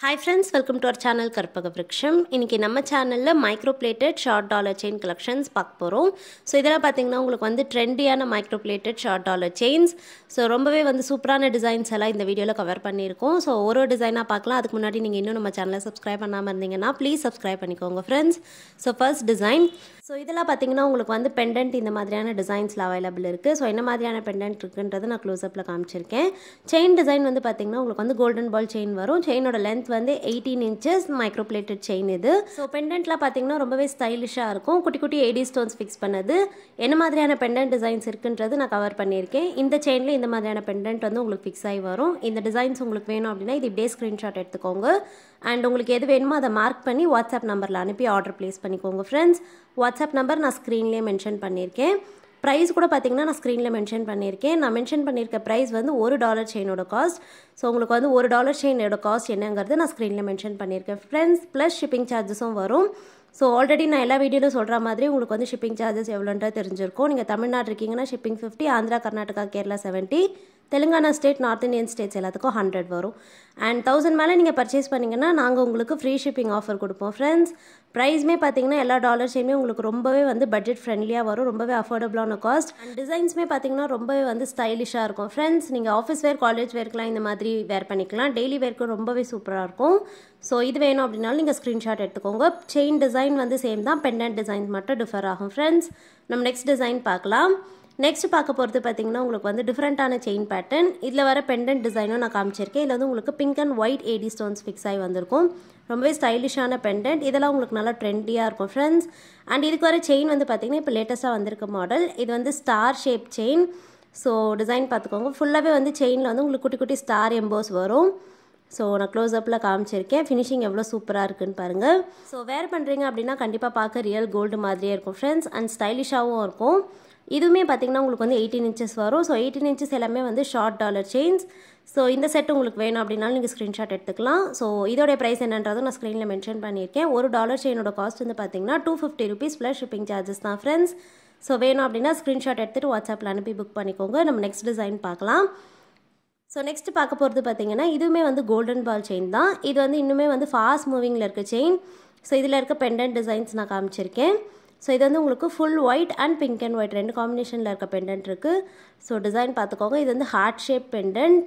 hi friends welcome to our channel Karpaga Vruksham இன்றைக்கி நம்ம சேனலில் micro plated short dollar chain collections பார்க்க போகிறோம் ஸோ இதெல்லாம் பார்த்தீங்கன்னா உங்களுக்கு வந்து ட்ரெண்டியான micro plated short dollar chains so ரொம்பவே வந்து சூப்பரான டிசைன்ஸ் எல்லாம் இந்த வீடியோவில் கவர் பண்ணியிருக்கோம் ஸோ ஒரு ஒரு டிசைனாக பார்க்கலாம் அதுக்கு முன்னாடி நீங்கள் இன்னும் நம்ம சேனலை சப்ஸ்கிரைப் பண்ணாமல் இருந்தீங்கன்னா ப்ளீஸ் சப்ஸ்கிரைப் பண்ணிக்கோங்க friends so first design so இதெல்லாம் பார்த்தீங்கன்னா உங்களுக்கு வந்து பெண்டன்ட் இந்த மாதிரியான டிசைன்ஸில் அவைலபிள் இருக்குது ஸோ என்ன மாதிரியான பெண்டன்ட் இருக்குன்றது நான் க்ளோஸ்அப்பில் காமிச்சிருக்கேன் செயின் டிசைன் வந்து பார்த்தீங்கன்னா உங்களுக்கு வந்து கோல்டன் பால் செயின் வரும் செயினோட லென்த் வந்து eighteen inches micro plated chain இது ஸோ பெண்டன்ட்லாம் பார்த்தீங்கன்னா ரொம்பவே ஸ்டைலிஷாக இருக்கும் குட்டி குட்டி ஏடி ஸ்டோன்ஸ் ஃபிக்ஸ் பண்ணது என்ன மாதிரியான பெண்டன்ட் டிசைன்ஸ் இருக்குன்றது நான் கவர் பண்ணியிருக்கேன் இந்த செயினில் இந்த மாதிரியான பெண்டன்ட் வந்து உங்களுக்கு ஃபிக்ஸ் ஆகி வரும் இந்த டிசைன்ஸ் உங்களுக்கு வேணும் அப்படின்னா இது இப்படியே ஸ்க்ரீன்ஷாட் எடுத்துக்கோங்க அண்ட் உங்களுக்கு எது வேணுமோ அதை மார்க் பண்ணி வாட்ஸ்அப் நம்பரில் அனுப்பி ஆர்டர் ப்ளேஸ் பண்ணிக்கோங்க ஃப்ரெண்ட்ஸ் வாட்ஸ்அப் நம்பர் நான் ஸ்க்ரீன்லேயே மென்ஷன் பண்ணியிருக்கேன் ப்ரைஸ் கூட பார்த்தீங்கன்னா நான் ஸ்க்ரீனில் மென்ஷன் பண்ணியிருக்கேன் நான் மென்ஷன் பண்ணியிருக்க ப்ரைஸ் வந்து ஒரு டாலர் செயினோட காஸ்ட் ஸோ உங்களுக்கு வந்து ஒரு டாலர் செயினோட காஸ்ட் என்னங்கிறது நான் ஸ்க்ரீனில் மென்ஷன் பண்ணியிருக்கேன் ஃப்ரெண்ட்ஸ் ப்ளஸ் ஷிப்பிங் சார்ஜஸும் வரும் ஸோ ஆல்ரெடி நான் எல்லா வீடியோவில் சொல்கிற மாதிரி உங்களுக்கு வந்து ஷிப்பிங் சார்ஜஸ் எவ்வளோன்றது தெரிஞ்சிருக்கும் நீங்கள் தமிழ்நாடு இருக்கீங்கன்னா shipping fifty Andhra Karnataka Kerala seventy Telangana state north Indian states எல்லாத்துக்கும் ஹண்ட்ரட் வரும் அண்ட் தௌசண்ட் மேலே நீங்கள் பர்ச்சேஸ் பண்ணிங்கன்னா நாங்கள் உங்களுக்கு ஃப்ரீ ஷிப்பிங் ஆஃபர் கொடுப்போம் ஃப்ரெண்ட்ஸ் ப்ரைஸ்மே பார்த்தீங்கன்னா எல்லா டாலர்ஸையுமே உங்களுக்கு ரொம்பவே வந்து பட்ஜெட் ஃப்ரெண்ட்லியாக வரும் ரொம்பவே அஃபோர்டபுளான காஸ்ட் அண்ட் டிசைன்ஸுமே பார்த்தீங்கன்னா ரொம்பவே வந்து ஸ்டைலிஷாக இருக்கும் ஃப்ரெண்ட்ஸ் நீங்கள் ஆஃபீஸ் வேர் காலேஜ் வேர்க்கெலாம் இந்த மாதிரி வேர் பண்ணிக்கலாம் டெய்லி வேர்க்கும் ரொம்பவே சூப்பராக இருக்கும் ஸோ இது வேணும் அப்படின்னாலும் நீங்கள் ஸ்க்ரீன்ஷாட் எடுத்துக்கோங்க செயின் டிசைன் வந்து சேம் தான் பெண்டன்ட் டிசைன் மட்டும் டிஃபர் ஆகும் ஃப்ரெண்ட்ஸ் நம்ம நெக்ஸ்ட் டிசைன் பார்க்கலாம் நெக்ஸ்ட் பார்க்க போகிறது பார்த்தீங்கன்னா உங்களுக்கு வந்து டிஃப்ரெண்ட்டான செயின் பேட்டர்ன் இதில் வர பெண்டன்ட் டிசைனும் நான் காமிச்சிருக்கேன் இதில் வந்து உங்களுக்கு pink and white AD stones fix ஆகி வந்திருக்கும் ரொம்பவே ஸ்டைலிஷான பெண்டன்ட் இதெல்லாம் உங்களுக்கு நல்லா ட்ரெண்டியாக இருக்கும் ஃப்ரெண்ட்ஸ் அண்ட் இதுக்கு வர செயின் வந்து பார்த்தீங்கன்னா இப்போ லேட்டஸ்ட்டாக வந்திருக்க மாடல் இது வந்து star shape chain so design பார்த்துக்கோங்க ஃபுல்லாகவே வந்து செயினில் வந்து உங்களுக்கு குட்டி குட்டி ஸ்டார் எம்போஸ் வரும் ஸோ நான் க்ளோஸ்அப்பில் காமிச்சிருக்கேன் ஃபினிஷிங் எவ்வளோ சூப்பராக இருக்குன்னு பாருங்கள் ஸோ வேர் பண்ணுறீங்க அப்படின்னா கண்டிப்பாக பார்க்க ரியல் கோல்டு மாதிரியே இருக்கும் ஃப்ரெண்ட்ஸ் அண்ட் ஸ்டைலிஷாகவும் இருக்கும் இதுவுமே பார்த்திங்கன்னா உங்களுக்கு வந்து எயிட்டீன் இன்ச்சஸ் வரும் ஸோ எயிட்டீன் இன்ச்சஸ் எல்லாமே வந்து ஷார்ட் டாலர் செயின்ஸ் ஸோ இந்த செட் உங்களுக்கு வேணும் அப்படின்னாலும் நீங்கள் ஸ்க்ரீன்ஷாட் எடுத்துக்கலாம் ஸோ இதோடைய ப்ரைஸ் என்னன்றதும் நான் ஸ்க்ரீனில் மென்ஷன் பண்ணியிருக்கேன் ஒரு டாலர் செயினோட காஸ்ட் வந்து பார்த்தீங்கன்னா two fifty rupees plus shipping charges தான் ஃப்ரெண்ட்ஸ் ஸோ வேணும் அப்படின்னா ஸ்க்ரீன்ஷாட் எடுத்துகிட்டு வாட்ஸ்அப்பில் அனுப்பி புக் பண்ணிக்கோங்க நம்ம நெக்ஸ்ட் டிசைன் பார்க்கலாம் ஸோ நெக்ஸ்ட் பார்க்க போகிறது பார்த்தீங்கன்னா இதுவுமே வந்து கோல்டன் பால் செயின் தான் இது வந்து இன்னுமே வந்து ஃபாஸ்ட் மூவிங்கில் இருக்க செயின் ஸோ இதில் இருக்க பெண்டன்ட் டிசைன்ஸ் நான் காமிச்சிருக்கேன் ஸோ இது வந்து உங்களுக்கு full white and pink and white ரெண்டு காம்பினேஷனில் இருக்க பெண்டன்ட் இருக்குது ஸோ டிசைன் பார்த்துக்கோங்க இது வந்து heart shape pendant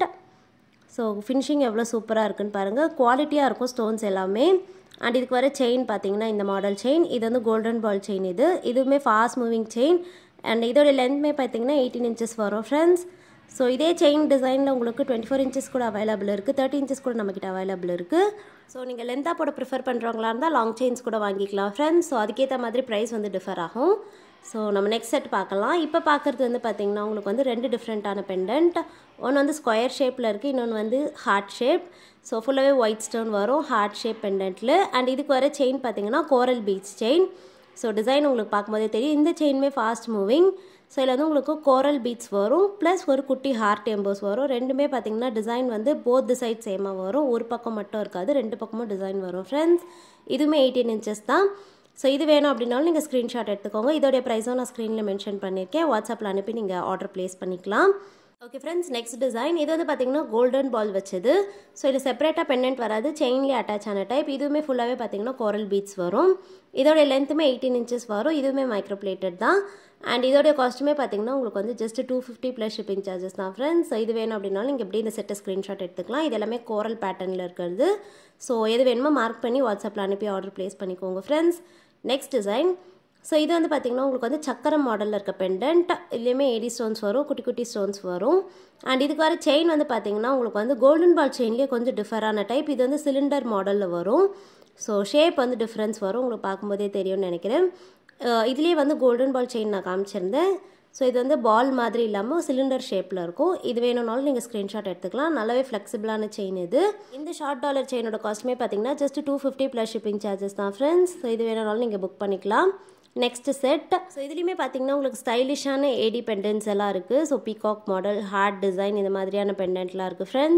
so finishing எவ்வளோ சூப்பராக இருக்குன்னு பாருங்கள் குவாலிட்டியாக இருக்கும் ஸ்டோன்ஸ் எல்லாமே அண்ட் இதுக்கு வர செயின் பார்த்தீங்கன்னா இந்த மாடல் செயின் இது வந்து கோல்டன் பால் செயின் இது இதுவுமே ஃபாஸ்ட் மூவிங் செயின் அண்ட் இதோட லென்த்மே பார்த்தீங்கன்னா எயிட்டீன் இன்ச்சஸ் வரும் ஃப்ரெண்ட்ஸ் ஸோ இதே செயின் டிசைனில் உங்களுக்கு டுவெண்ட்டி ஃபோர் இன்ச்சஸ் கூட அவைலபிள் இருக்குது தேர்ட்டி இன்ச்சஸ் கூட நம்மக்கிட்ட அவைலபிள் இருக்குது ஸோ நீங்கள் லென்த்தாக போட ப்ரிஃபர் பண்ணுறவங்களா இருந்தால் லாங் செயின்ஸ் கூட வாங்கிக்கலாம் ஃப்ரெண்ட்ஸ் ஸோ அதுக்கேற்ற மாதிரி ப்ரைஸ் வந்து டிஃபர் ஆகும் ஸோ நம்ம நெக்ஸ்ட் செட் பார்க்கலாம் இப்போ பார்க்குறது வந்து பார்த்திங்கன்னா உங்களுக்கு வந்து ரெண்டு டிஃப்ரெண்ட்டான பெண்டன்ட் ஒன்று வந்து ஸ்கொயர் ஷேப்பில் இருக்குது இன்னொன்று வந்து ஹார்ட் ஷேப் ஸோ ஃபுல்லாகவே ஒயிட் ஸ்டோன் வரும் ஹார்ட் ஷேப் பெண்டன்ட்டில் அண்ட் இதுக்கு வர செயின் பார்த்தீங்கன்னா coral beach chain so design உங்களுக்கு பார்க்கும்போதே தெரியும் இந்த செயினுமே ஃபாஸ்ட் மூவிங் ஸோ இதில் வந்து உங்களுக்கு கோரல் பீட்ஸ் வரும் ப்ளஸ் ஒரு குட்டி ஹார்ட் எம்போஸ் வரும் ரெண்டுமே பார்த்தீங்கன்னா டிசைன் வந்து போத் சைட் சேமாக வரும் ஒரு பக்கம் மட்டும் இருக்காது ரெண்டு பக்கமும் டிசைன் வரும் ஃப்ரெண்ட்ஸ் இதுவுமே எயிட்டீன் இன்ச்சஸ் தான் ஸோ இது வேணும் அப்படின்னாலும் நீங்கள் ஸ்க்ரீன்ஷாட் எடுத்துக்கோங்க இதோடைய ப்ரைஸும் நான் ஸ்க்ரீனில் மென்ஷன் பண்ணியிருக்கேன் வாட்ஸ்அப்பில் அனுப்பி நீங்கள் ஆர்டர் ப்ளேஸ் பண்ணிக்கலாம் ஓகே ஃப்ரெண்ட்ஸ் நெக்ஸ்ட் டிசைன் இது வந்து பார்த்தீங்கன்னா கோல்டன் பால் வச்சது ஸோ இது செப்பரேட்டாக பெண்டன்ட் வராது செயின்லேயே அட்டாச் ஆன டைப் இதுவுமே ஃபுல்லாகவே பார்த்தீங்கன்னா கோரல் பீட்ஸ் வரும் இதோட லென்த்துமே எயிட்டீன் இன்ச்சஸ் வரும் இதுவுமே மைக்ரோ பிளேட்டட் தான் அண்ட் இதோடைய காஸ்ட்டுமே பார்த்தீங்கன்னா உங்களுக்கு வந்து just two fifty plus shipping charges தான் ஃப்ரெண்ட்ஸ் ஸோ இது வேணும் அப்படின்னாலும் நீங்கள் எப்படி இந்த செட்டை ஸ்க்ரீன்ஷாட் எடுத்துக்கலாம் இது எல்லாமே கோரல் பேட்டர்னில் இருக்கிறது ஸோ எது வேணுமோ மார்க் பண்ணி வாட்ஸ்அப்பில் அனுப்பி ஆர்டர் ப்ளேஸ் பண்ணிக்கோங்க ஃப்ரெண்ட்ஸ் நெக்ஸ்ட் டிசைன் ஸோ இது வந்து பார்த்திங்கன்னா உங்களுக்கு வந்து சக்கரம் மாடலில் இருக்க பெண்டன்ட் இதுலேயுமே ஏடி ஸ்டோன்ஸ் வரும் குட்டி குட்டி ஸ்டோன்ஸ் வரும் அண்ட் இதுக்கு வர செயின் வந்து பார்த்திங்கன்னா உங்களுக்கு வந்து கோல்டன் பால் செயின்லேயே கொஞ்சம் டிஃபரான டைப் இது வந்து சிலிண்டர் மாடலில் வரும் ஸோ ஷேப் வந்து டிஃப்ரென்ஸ் வரும் உங்களுக்கு பார்க்கும்போதே தெரியும்னு நினைக்கிறேன் இதுலேயே வந்து கோல்டன் பால் செயின் நான் காமிச்சிருந்தேன் ஸோ இது வந்து பால் மாதிரி இல்லாமல் சிலிண்டர் ஷேப்பில் இருக்கும் இது வேணும்னாலும் நீங்கள் ஸ்க்ரீன்ஷாட் எடுத்துக்கலாம் நல்லாவே ஃப்ளெக்சிபிளான செயின் இது இந்த ஷார்ட் டாலர் செயினோட காஸ்ட்டுமே பார்த்தீங்கன்னா just two fifty plus shipping charges தான் ஃப்ரெண்ட்ஸ் ஸோ இது வேணும்னாலும் நீங்கள் புக் பண்ணிக்கலாம் நெக்ஸ்ட் செட் ஸோ இதுலேயுமே பார்த்தீங்கன்னா உங்களுக்கு ஸ்டைலிஷான ஏடி பெண்டன்ஸ் எல்லாம் இருக்குது so peacock model heart design இந்த மாதிரியான பெண்டன்ட்லாம் இருக்குது ஃப்ரெண்ட்ஸ்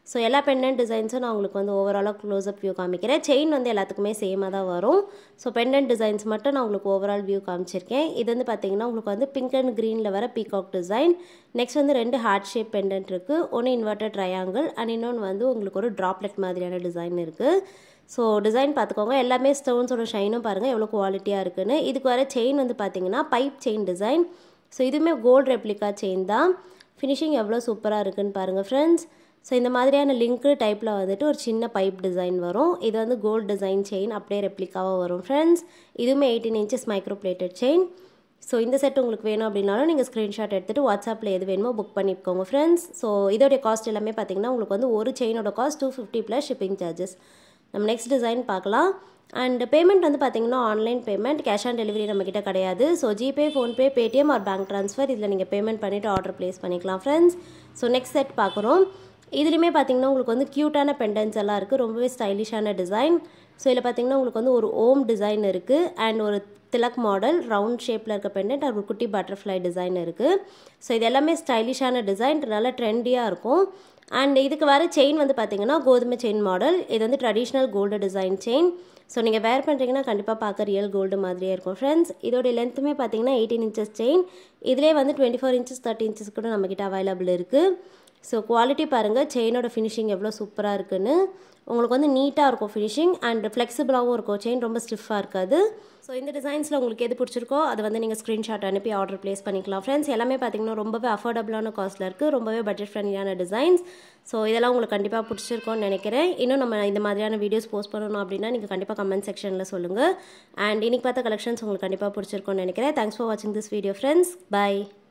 ஸோ எல்லா பெண்டன்ட் டிசைன்ஸும் நான் உங்களுக்கு வந்து ஓவராலாக க்ளோஸ்அப் வியூ காமிக்கிறேன் செயின் வந்து எல்லாத்துக்குமே சேமாக தான் வரும் ஸோ பெண்டன்ட் டிசைன்ஸ் மட்டும் நான் உங்களுக்கு ஓவரால் வியூ காமிச்சிருக்கேன் இது வந்து பார்த்தீங்கன்னா உங்களுக்கு வந்து பிங்க் அண்ட் க்ரீனில் வர பீகாக் டிசைன் நெக்ஸ்ட் வந்து ரெண்டு ஹார்ட் ஷேப் பெண்டன்ட் இருக்குது ஒன்று இன்வெர்டட் ட்ரையாங்கிள் அண்ட் இன்னொன்று வந்து உங்களுக்கு ஒரு ட்ராப்லெட் மாதிரியான டிசைன் இருக்குது ஸோ டிசைன் பார்த்துக்கோங்க எல்லாமே ஸ்டோன்ஸோட ஷைனும் பாருங்கள் எவ்வளோ குவாலிட்டியாக இருக்குன்னு இதுக்கு வர செயின் வந்து பார்த்தீங்கன்னா பைப் செயின் டிசைன் ஸோ இதுவுமே கோல்டு ரெப்ளிகா செயின் தான் ஃபினிஷிங் எவ்வளோ சூப்பராக இருக்குன்னு பாருங்கள் ஃப்ரெண்ட்ஸ் ஸோ இந்த மாதிரியான லிங்க்கு டைப்பில் வந்துட்டு ஒரு சின்ன பைப் டிசைன் வரும் இது வந்து கோல்டு டிசைன் செயின் அப்படியே ரெப்ளிகாவாக வரும் ஃப்ரெண்ட்ஸ் இதுவுமே eighteen inches micro plated chain so இந்த செட் உங்களுக்கு வேணும் அப்படின்னாலும் நீங்கள் ஸ்க்ரீன்ஷாட் எடுத்துகிட்டு வாட்ஸ்அப்பில் எது வேணுமோ புக் பண்ணிக்கோங்க ஃப்ரெண்ட்ஸ் ஸோ இதோடைய காஸ்ட் எல்லாமே பார்த்தீங்கன்னா உங்களுக்கு வந்து ஒரு செயினோட cost two fifty plus shipping charges நம்ம நெக்ஸ்ட் டிசைன் பார்க்கலாம் அண்ட் பேமெண்ட் வந்து பார்த்தீங்கன்னா online payment cash on delivery நம்மக்கிட்ட கிடையாது so GPay PhonePe Paytm or bank transfer இதில் நீங்கள் பேமெண்ட் பண்ணிவிட்டு ஆர்டர் ப்ளேஸ் பண்ணிக்கலாம் ஃப்ரெண்ட்ஸ் ஸோ நெக்ஸ்ட் செட் பார்க்குறோம் இதுலேயுமே பார்த்தீங்கன்னா உங்களுக்கு வந்து க்யூட்டான பெண்டன்ஸ் எல்லாம் இருக்குது ரொம்பவே ஸ்டைலிஷான டிசைன் ஸோ இதில் பார்த்தீங்கன்னா உங்களுக்கு வந்து ஒரு ஓம் டிசைன் இருக்குது அண்ட் ஒரு திலக் மாடல் ரவுண்ட் ஷேப்பில் இருக்க பெண்டன்ட் ஒரு குட்டி பட்டர்ஃப்ளை டிசைன் இருக்குது ஸோ இது எல்லாமே ஸ்டைலிஷான டிசைன் நல்லா ட்ரெண்டியாக இருக்கும் அண்ட் இதுக்கு வர செயின் வந்து பார்த்தீங்கன்னா கோதுமை செயின் மாடல் இது வந்து traditional gold design chain so நீங்கள் வேர் பண்ணுறீங்கன்னா கண்டிப்பாக பார்க்க ரியல் கோல்டு மாதிரியே இருக்கும் ஃப்ரெண்ட்ஸ் இதோடைய லென்த்துமே பார்த்தீங்கன்னா எயிட்டீன் இன்ச்சஸ் செயின் இதிலே வந்து twenty four inches thirty inches கூட நம்மக்கிட்ட அவைலபிள் இருக்குது ஸோ குவாலிட்டி பாருங்கள் செயினோட ஃபினிஷிங் எவ்வளோ சூப்பராக இருக்குன்னு உங்களுக்கு வந்து நீட்டாக இருக்கும் ஃபினிஷிங் அண்ட் ஃப்ளெக்சிபிளாகவும் இருக்கும் செயின் ரொம்ப ஸ்டிஃபாக இருக்காது ஸோ இந்த டிசைன்ஸில் உங்களுக்கு எது பிடிச்சிருக்கோ அதை வந்து நீங்கள் ஸ்க்ரீன்ஷாட் அனுப்பி ஆர்டர் ப்ளேஸ் பண்ணிக்கலாம் ஃப்ரெண்ட்ஸ் எல்லாமே பார்த்தீங்கன்னா ரொம்பவே அஃபோர்டபுளான காஸ்ட்டில் இருக்குது ரொம்பவே பட்ஜெட் ஃப்ரெண்ட்லியான டிசைன்ஸ் ஸோ இதெல்லாம் உங்களுக்கு கண்டிப்பாக பிடிச்சிருக்கோன்னு நினைக்கிறேன் இன்னும் நம்ம இந்த மாதிரியான வீடியோஸ் போஸ்ட் பண்ணணும் அப்படின்னா நீங்கள் கண்டிப்பாக கமெண்ட் செக்ஷனில் சொல்லுங்கள் அண்ட் இன்னைக்கு பார்த்த கலெக்ஷன்ஸ் உங்களுக்கு கண்டிப்பாக பிடிச்சிருக்கோன்னு நினைக்கிறேன் தேங்க்ஸ் ஃபார் வாட்சிங் திஸ் வீடியோ ஃப்ரெண்ட்ஸ் பை